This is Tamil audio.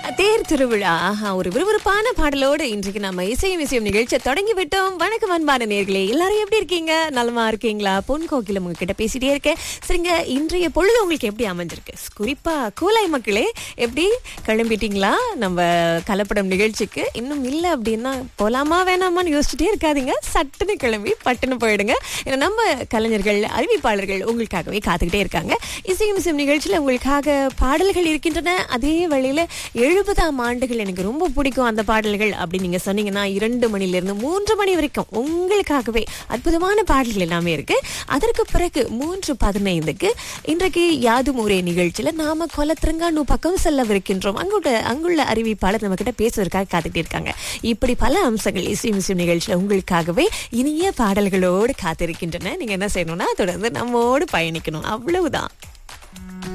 தேர் திருவிழா ஆஹா, ஒரு விறுவிறுப்பான பாடலோடு இன்றைக்கு நம்ம இசையும் இசையும் நிகழ்ச்சியை தொடங்கி விட்டோம் வணக்கம் அன்பான நேர்களே எல்லாரும் எப்படி இருக்கீங்க நலமா இருக்கீங்களா பொன் கோகிலம் உங்ககிட்ட பேசிட்டே இருக்கேன் சரிங்க இன்றைய பொழுது உங்களுக்கு எப்படி அமைஞ்சிருக்கு குறிப்பா கூலாய் மக்களே எப்படி கிளம்பிட்டீங்களா நம்ம கலப்படம் நிகழ்ச்சிக்கு இன்னும் இல்லை அப்படின்னா போலாமா வேணாமான்னு யோசிச்சுட்டே இருக்காதீங்க சட்டுன்னு கிளம்பி பட்டுன்னு போயிடுங்க ஏன்னா நம்ம கலைஞர்கள் அறிவிப்பாளர்கள் உங்களுக்காகவே காத்துக்கிட்டே இருக்காங்க இசையும் இசையும் நிகழ்ச்சியில் உங்களுக்காக பாடல்கள் இருக்கின்றன அதே வழியில எழுபதாம் ஆண்டுகள் எனக்கு ரொம்ப பிடிக்கும் அந்த பாடல்கள் அப்படின்னு நீங்க சொன்னீங்கன்னா இரண்டு மணில இருந்து மூன்று மணி வரைக்கும் உங்களுக்காகவே அற்புதமான பாடல்கள் எல்லாமே இருக்கு அதற்கு பிறகு மூன்று பதினைந்துக்கு இன்றைக்கு யாதும் ஊரே நிகழ்ச்சியில நாம கொலத்திரங்கானு பக்கம் செல்லவிருக்கின்றோம் அங்குள்ள அங்குள்ள அறிவிப்பாளர் நம்ம கிட்ட பேசுவதற்காக காத்துக்கிட்டு இருக்காங்க இப்படி பல அம்சங்கள் இசை மியூசியம் நிகழ்ச்சியில உங்களுக்காகவே இனிய பாடல்களோடு காத்திருக்கின்றன நீங்க என்ன செய்யணும்னா தொடர்ந்து நம்மோடு பயணிக்கணும் அவ்வளவுதான்